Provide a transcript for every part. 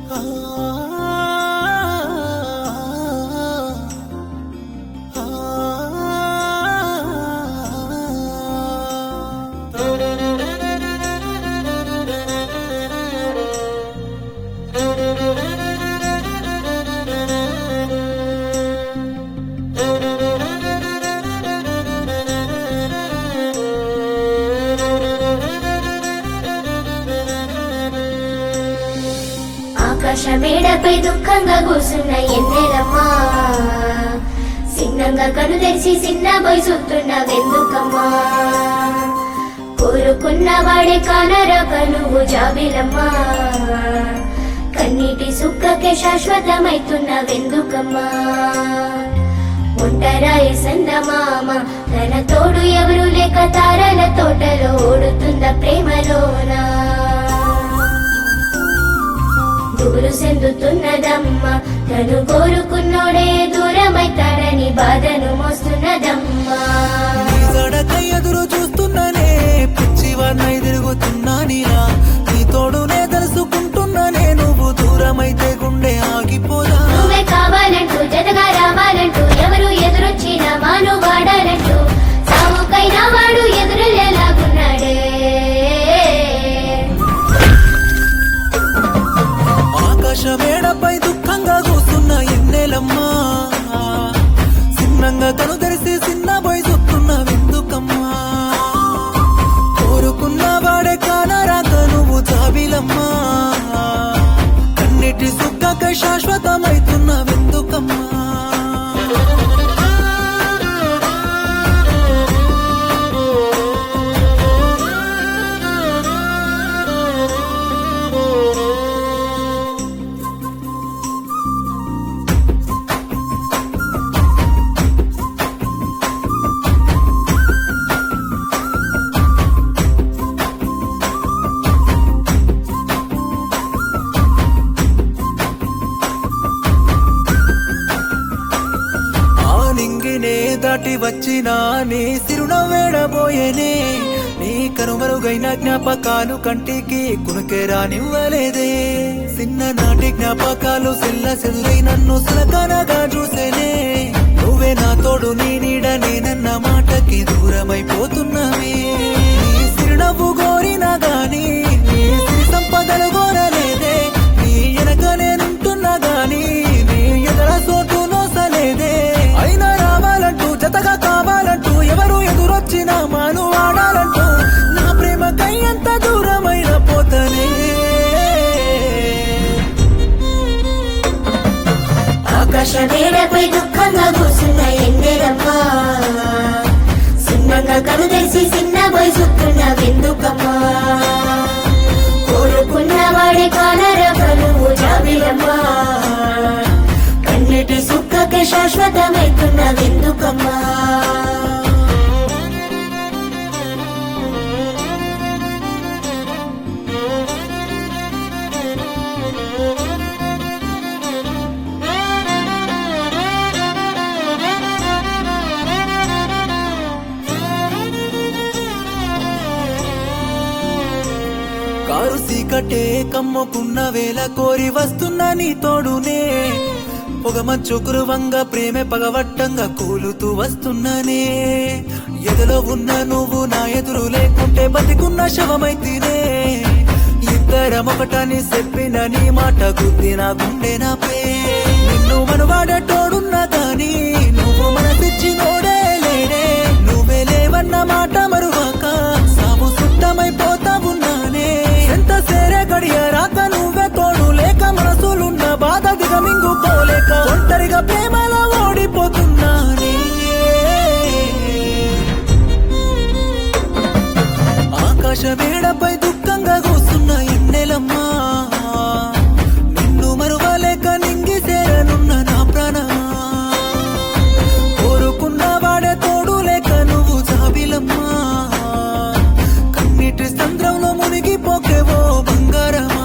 ఆకాశమేడపై దుఃఖంగా కూసున్న ఎన్నెలమ్మా సిన్నంగా కను తెరిచి చిన్న పోయి చూస్తున్న వెందుకమ్మా కోరుకున్న వాడే కానరాక నువ్వు జాబిలమ్మా కన్నీటి సుక్కకే శాశ్వతమైతున్న వెందుకమ్మా ఒంటరాయి సందమామ తన తోడు ఎవరు లేక తారల తోటలో ఓడుతున్న ప్రేమలోనా దిగులు చెందుతున్నదమ్మ తను కోరుకున్నోడే దూరమైతాడని బాధను మోస్తున్నదమ్మా నీ జడకై ఎదురు చూస్తున్నానే పిచ్చివాడినై తిరుగుతున్నానిరా నీ తోడునే తెలుసుకుంటున్నానే నువ్వు దూరమైతే గుండె ఆగిపోదా నువ్వే కావాలంటూ జతగా రావాలంటూ ఎవరు ఎదురొచ్చినా మాను వాడాలంటూ సావుకైనా వాడు ఎదురులేలాగున్నాడే ఆకాశమేడపై దుఃఖంగా కూస్తున్న ఎన్నెలమ్మా చిన్నంగా కను తెరిసి చిన్న పోయి చూస్తున్న విందుకమ్మా కోరుకున్న వాడే కానరాక నువ్వు జాబిలమ్మా కన్నిటి సుక్కక శాశ్వతమైతున్న విందుకమ్మా ఆ నింగినే దాటి వచ్చిన నీ సిరునవ్వేడబోయేనే నీ కనుమరుగైన జ్ఞాపకాలు కంటికి కునుకే రానివ్వలేదే చిన్ననాటి జ్ఞాపకాలు సిల్ల సెదురై నన్ను సులకనగా చూసేనే నువ్వే నా తోడు నీ నీడ నేనన్న మాటకి దూరమైపోతున్నావే నీ సిరునవ్వు కోరినా గాని నీ సిరి సంపదలు కోరలేదే నీ వెనక నేనుంటున్నా గాని నీ ఎదర సోటు నోసలేదే అయినా రావాలంటూ జతగా కావాలంటూ ఎవరు ఎదురొచ్చినా మాను వాడాలంటూ నా ప్రేమ ఎంత దూరమైన పోతనే ఆకాశమేడపై దుఃఖంగా కూసున్న ఎన్నెలమ్మా చిన్నగా కను తెరిచి చిన్న పోయి చూస్తున్న వెందుకమ్మా కోరుకున్న వాడే కానరాక నువ్వు జాబిలమ్మా కన్నీటి సుక్కకే శాశ్వతమైతున్న వెందుకమ్మా కారు సీకటే కమ్ముకున్న వేళ కోరి వస్తున్న నీ తోడునే పొగమచ్చు కురువంగా ప్రేమే పగవట్టంగా కూలుతూ వస్తున్నానే ఎదలో ఉన్న నువ్వు నా ఎదురు లేకుంటే బతికున్న శవమైతేనే ఇద్దరం ఒకటని చెప్పిన నీ మాట గుద్ది నా గుండె నాపే నిన్ను మనవాడటోడున్నా కానీ నువ్వు మనసిచ్చి నోడే లేడే నువ్వే లేవన్న మాట మరువాక సాగు సుట్టమైపోతా ఉన్నానే ఎంత సేరే గడియ రాక నువ్వే తోడు లేక మనసులున్న బాధ దిగమింగుకోలేక ఒంటరిగా ప్రేమలో ఓడిపోతున్నానే ఆకాశ మేడపై దుఃఖంగా కూస్తున్న ఎన్నెలమ్మా నిన్ను మరువలేక నింగి సేరనున్న నా ప్రాణమా కోరుకున్న వాడే తోడు లేక నువ్వు జాబిలమ్మా కన్నీటి సంద్రంలో మునిగిపోకేవో బంగారమా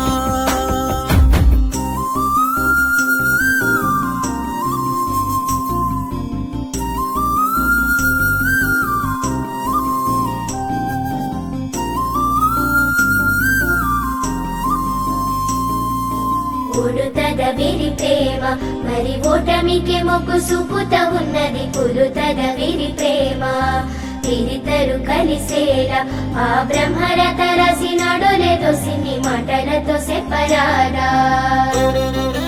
పుడుతద వీరి ప్రేమ మరి ఓటమికి మొక్కు సుపుత ఉన్నది పులుతద వీరి ప్రేమ వీరిద్దరు కలిసేలా ఆ బ్రహ్మరథ రాసినాడో లేదో సిన్ని మాటలతో చెప్పరాదా